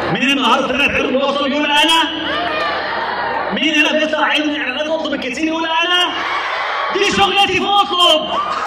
مين النهارده طلع في عينه اطلب يقول انا مين هنا بيطلع عينه اعلانات اطلب الكتير يقول انا دي شغلتي في اطلب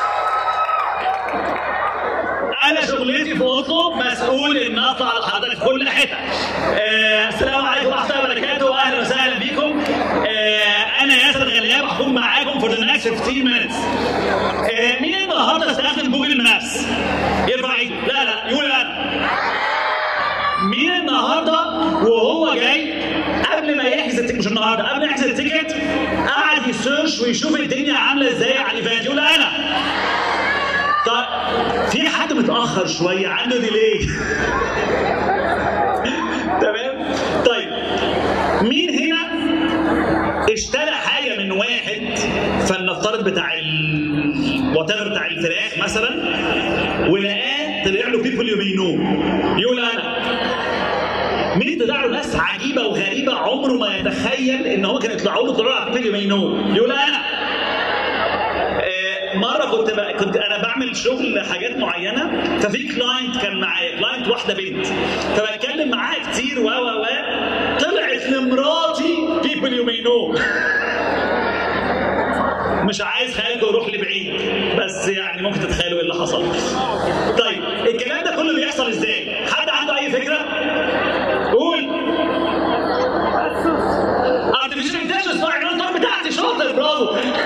انا شغلتي في اطلب مسؤول ان اطلع لحضرتك في كل حته آه السلام عليكم ورحمه الله وبركاته واهلا وسهلا بيكم آه انا ياسر غلاب هكون معاكم for the next 15 minutes آه مين النهارده استخدم جوجل مابس يرفع ايده لا لا يقول انا مين النهارده وهو جاي قبل ما يحجز التيكت مش النهارده قبل ما يحجز التيكت قعد يسيرش ويشوف الدنيا عامله ازاي على الايفنت يقول انا طيب في حد متاخر شويه عنده ديلي تمام طيب مين هنا اشترى حاجه من واحد فلنفترض بتاع ال وات بتاع الفراخ مثلا ولقاه طلع له بيبل يمينوه يقول انا مين طلع له ناس عجيبه وغريبه عمره ما يتخيل ان هو كان يطلعوا له طلعوا على بيبل يمينوه يقول انا آه، مره كنت بقى كنت انا بعمل شغل حاجات معينه ففي كلاينت كان معايا كلاينت واحده بنت فبتكلم معاها كتير و و و طلعت لمراتي بيبل يو مي نو مش عايز خيالكم يروح لبعيد بس يعني ممكن تتخيلوا ايه اللي حصل طيب الكلام ده كله بيحصل ازاي حد عنده اي فكره قول ارتفيشال انتليجنس صح النقطه بتاعتي شاطر برافو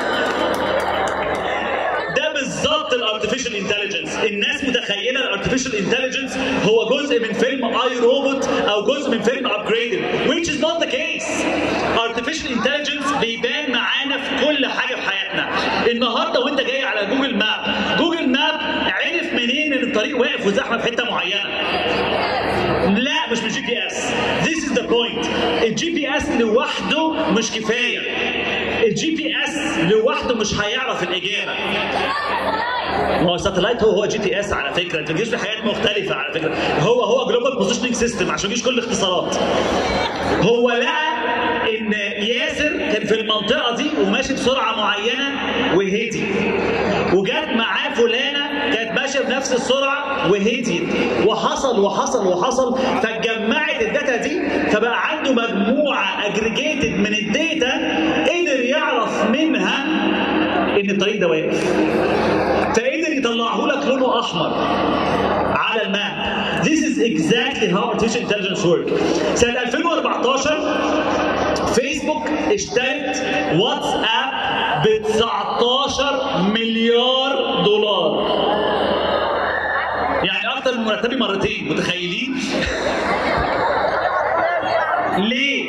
ده بالظبط الارتفيشال انتليجنس الناس متخيله الارتفيشال انتليجنس هو جزء من فيلم اي روبوت او جزء من فيلم ابجريدد which is not the case artificial intelligence بيبان معانا في كل حاجه في حياتنا النهارده وانت جاي على جوجل ماب جوجل ماب عرف منين ان الطريق واقف وزحمه في حته معينه لا مش بالجي بي اس This is the point الجي بي اس لوحده مش كفايه الجي بي اس لوحده مش هيعرف الاجابه ما هو الساتلايت هو هو جي بي اس على فكره انت ما تجيش في حاجات مختلفه على فكره هو هو جلوبال بوزيشننج سيستم عشان ما تجيش كل الاختصارات هو لقى ان ياسر كان في المنطقه دي وماشي بسرعه معينه وهدي وجت معاه فلانه كانت ماشيه بنفس السرعه وهديت وحصل وحصل وحصل فاتجمعت الداتا دي فبقى عنده مجموعه اجريجيتد من الداتا قدر يعرف منها ان الطريق ده واقف فقدر يطلعه لك لونه احمر على الماب This is exactly how artificial intelligence work. سنة 2014 فيسبوك اشترت واتساب ب 19 مليار دولار. يعني أكتر من مرتبي مرتين متخيلين؟ ليه؟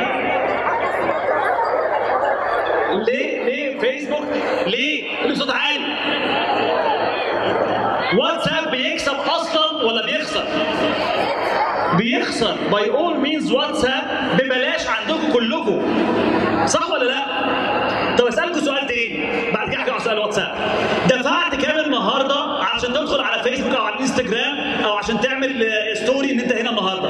ليه؟ ليه فيسبوك؟ ليه؟ قولي بصوت عالي. واتساب بيكسب اصلا ولا بيخسر؟ بيخسر باي اول مينز واتساب ببلاش عندكم كلكم صح ولا لا؟ طب اسالكم سؤال تاني بعد كده هرجع على سؤال واتساب دفعت كام النهارده عشان تدخل على فيسبوك او على الانستجرام او عشان تعمل آه، ستوري ان انت هنا النهارده؟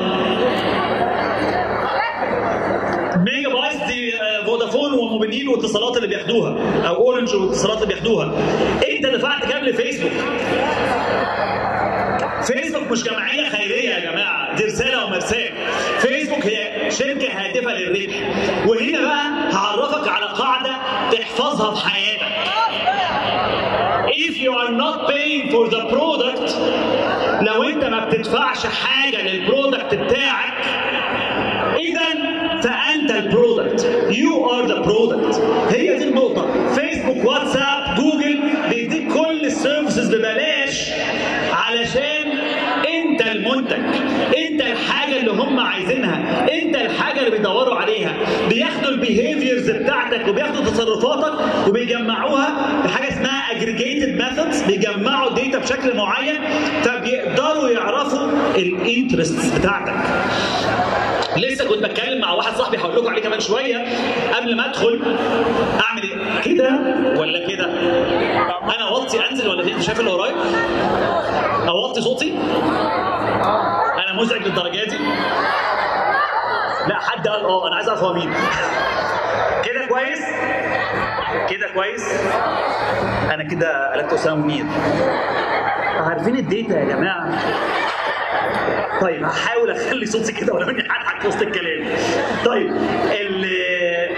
ميجا بايت دي آه، فودافون وموبينيل واتصالات اللي بياخدوها او اورنج واتصالات اللي بياخدوها انت دفعت كام لفيسبوك؟ فيسبوك مش جمعيه خيريه يا جماعه دي رساله ومرساه فيسبوك هي شركه هادفه للربح وهنا بقى هعرفك على قاعده تحفظها في حياتك if you are not paying for the product لو انت ما بتدفعش حاجه للبرودكت بتاعك اذا فانت البرودكت يو ار ذا برودكت هي دي النقطه فيسبوك واتساب جوجل بيديك كل السيرفيسز ببلاش علشان انت المنتج انت الحاجه اللي هم عايزينها انت الحاجه اللي بيدوروا عليها بياخدوا البيهيفيرز بتاعتك وبياخدوا تصرفاتك وبيجمعوها بحاجه اسمها اجريجيتد ميثودز بيجمعوا الداتا بشكل معين فبيقدروا يعرفوا الانترست بتاعتك لسه كنت بتكلم مع واحد صاحبي هقول لكم عليه كمان شويه قبل ما ادخل اعمل ايه؟ كده ولا كده؟ انا اوطي انزل ولا إيه؟ شايف اللي ورايا؟ اوطي صوتي؟ انا مزعج للدرجه دي؟ لا حد قال اه انا عايز اعرف هو مين كده كويس؟ كده كويس؟ انا كده قلبت اسامه منير عارفين الداتا يا جماعه طيب هحاول اخلي صوتي كده ولو اني هضحك في وسط الكلام طيب اللي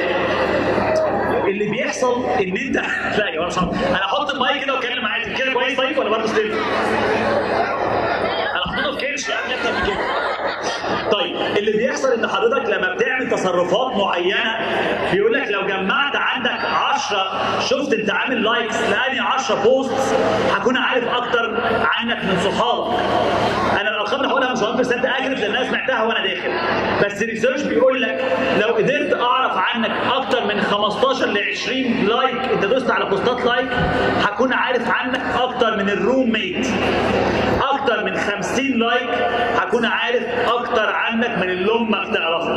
اللي بيحصل ان انت لا يا جماعه انا احط المايك كده واتكلم عادي كده كويس طيب ولا برضه ستيل؟ انا حاططه في كرش يعني اكتر من كده طيب اللي بيحصل ان حضرتك لما بتعمل تصرفات معينه بيقول لك لو جمعت عندك 10 شفت انت عامل لايكس لاني 10 بوست هكون عارف اكتر عنك من صحابك انا الارقام اللي هقولها مش 100% اكرت لان انا سمعتها وانا داخل بس الريسيرش بيقول لك لو قدرت اعرف عنك اكتر من 15 ل 20 لايك انت دوست على بوستات لايك هكون عارف عنك اكتر من الروم ميت اكتر من 50 لايك هكون عارف اكتر عنك من اللي امك تعرفه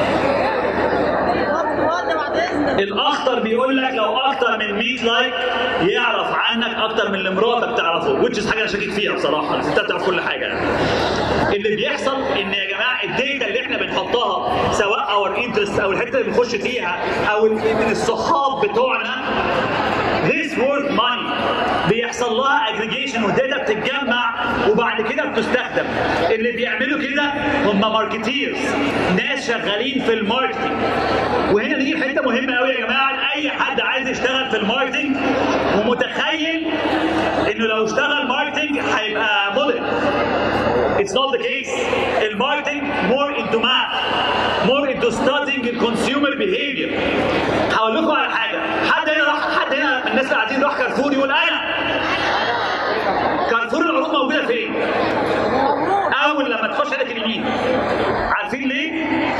الاخطر بيقول لك لو اكتر من 100 لايك يعرف عنك اكتر من اللي مراتك تعرفه which is حاجه انا شاكك فيها بصراحه انت بتعرف كل حاجه يعني. اللي بيحصل ان يا جماعه الداتا اللي احنا بنحطها سواء اور انترست او الحته اللي بنخش فيها او من الصحاب بتوعنا this worth money بيحصل لها اجريجيشن وداتا بتتجمع وبعد كده بتستخدم اللي بيعملوا كده هم ماركتيرز ناس شغالين في الماركتنج وهنا نيجي حته مهمه قوي يا جماعه لاي حد عايز يشتغل في الماركتنج ومتخيل انه لو اشتغل ماركتنج هيبقى موديل It's not the case. الماركتنج more into math, more into studying the consumer behavior. هقول لكم على حاجه، حد هنا راح حد هنا من الناس اللي قاعدين راح كارفور يقول انا كارفور العروض موجوده فين؟ اول لما تخش عليك اليمين عارفين ليه؟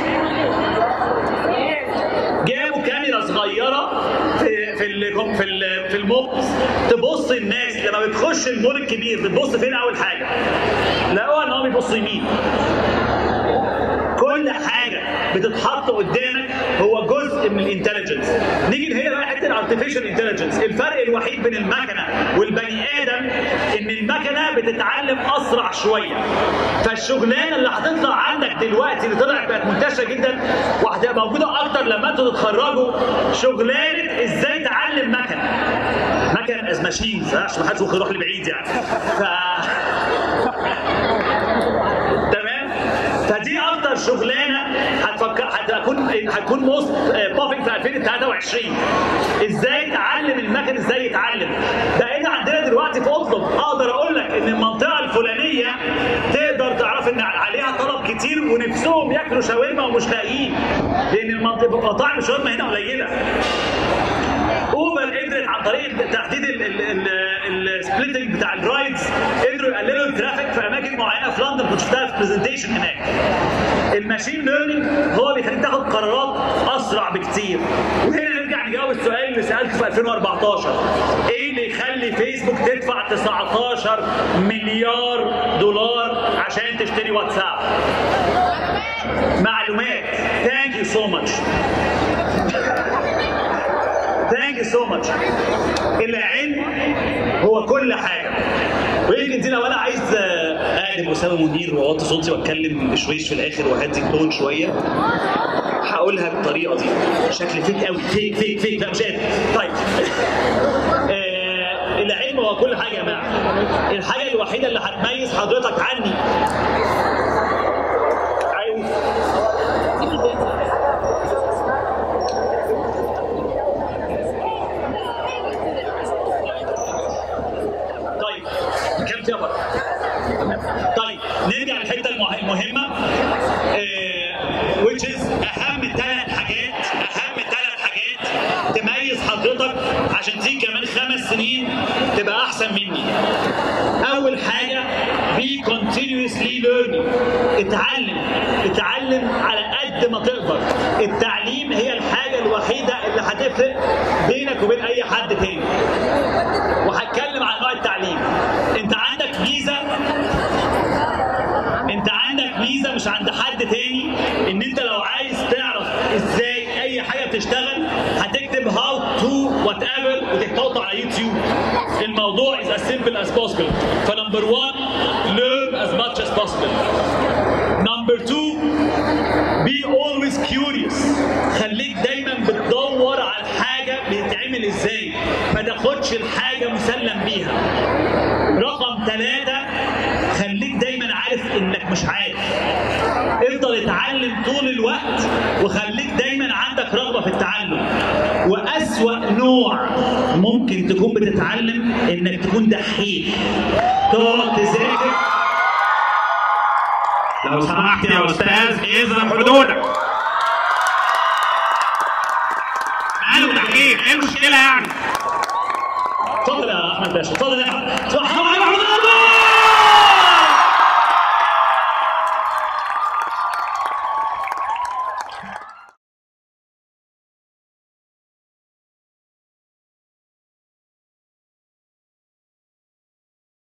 جابوا كاميرا صغيره في في ال في ال في الموقف تبص الناس لما بتخش المول الكبير بتبص فين اول حاجه؟ لقوها ان هو بيبص يمين كل حاجه بتتحط قدامك هو جزء من الانتليجنس نيجي هنا بقى حته الارتفيشال انتليجنس الفرق الوحيد بين المكنه والبني ادم ان المكنه بتتعلم اسرع شويه فالشغلانه اللي هتطلع عندك دلوقتي اللي طلعت بقت منتشره جدا وهتبقى موجوده اكتر لما انتوا تتخرجوا شغلانه ازاي تعلم مكنه مكنه از ماشينز عشان ما حدش ممكن يروح لبعيد يعني ف تمام فدي اكتر شغلانه هتفكر هتكون هتكون موست بوبينج في 2023 ازاي تعلم المكن ازاي يتعلم بقينا عندنا دلوقتي في اطلب اقدر اقول لك ان المنطقه الفلانيه تقدر تعرف ان عليها طلب كتير ونفسهم ياكلوا شاورما ومش لاقيين لان المنطقه مطاعم الشاورما هنا قليله اوبر قدرت عن طريق تحديد السبليتنج بتاع الرايدز قدروا يقللوا الترافيك في اماكن معينه في لندن كنت شفتها في برزنتيشن هناك الماشين ليرنينج هو بيخليك تاخد قرارات اسرع بكتير وهنا نرجع نجاوب السؤال اللي سالته في 2014 ايه اللي يخلي فيسبوك تدفع 19 مليار دولار عشان تشتري واتساب معلومات ثانك يو سو ماتش ثانك يو سو ماتش العلم هو كل حاجه ويمكن دي لو انا عايز اقلب اسامه منير واوطي صوتي واتكلم بشويش في الاخر وهدي التون شويه هقولها بالطريقه دي شكل فيك قوي فيك فيك فيك لا مش قادر طيب آه العلم هو كل حاجه يا جماعه الحاجه الوحيده اللي هتميز حضرتك عني ايوه طيب كم تبر طيب نرجع للحته المه- المهمه آه، which is اهم ثلاث حاجات اهم ثلاث حاجات تميز حضرتك عشان تيجي كمان خمس سنين تبقى احسن مني اول حاجه be continuously learning اتعلم اتعلم على قد ما تقدر التعليم هي الحاجه الوحيده اللي هتفرق بينك وبين اي حد تاني وهتكلم عن نوع التعليم انت عندك ميزه انت عندك ميزه مش عند حد تاني ان انت لو عايز تعرف ازاي اي حاجه بتشتغل هتكتب هاو تو وات ايفر وتحطه على يوتيوب الموضوع is as simple as possible فنمبر 1 learn as much as possible number 2 be always curious خليك دايما بتدور على الحاجه بتتعمل ازاي ما تاخدش الحاجه مسلم بيها رقم ثلاثة خليك دايما عارف ان مش عارف افضل اتعلم طول الوقت وخليك دايما عندك رغبه في التعلم واسوا نوع ممكن تكون بتتعلم انك تكون دحيح تقعد تذاكر لو سمحت يا استاذ اذن حدودك ماله تحقيق ايه المشكله يعني اتفضل يا احمد باشا اتفضل يا احمد حرام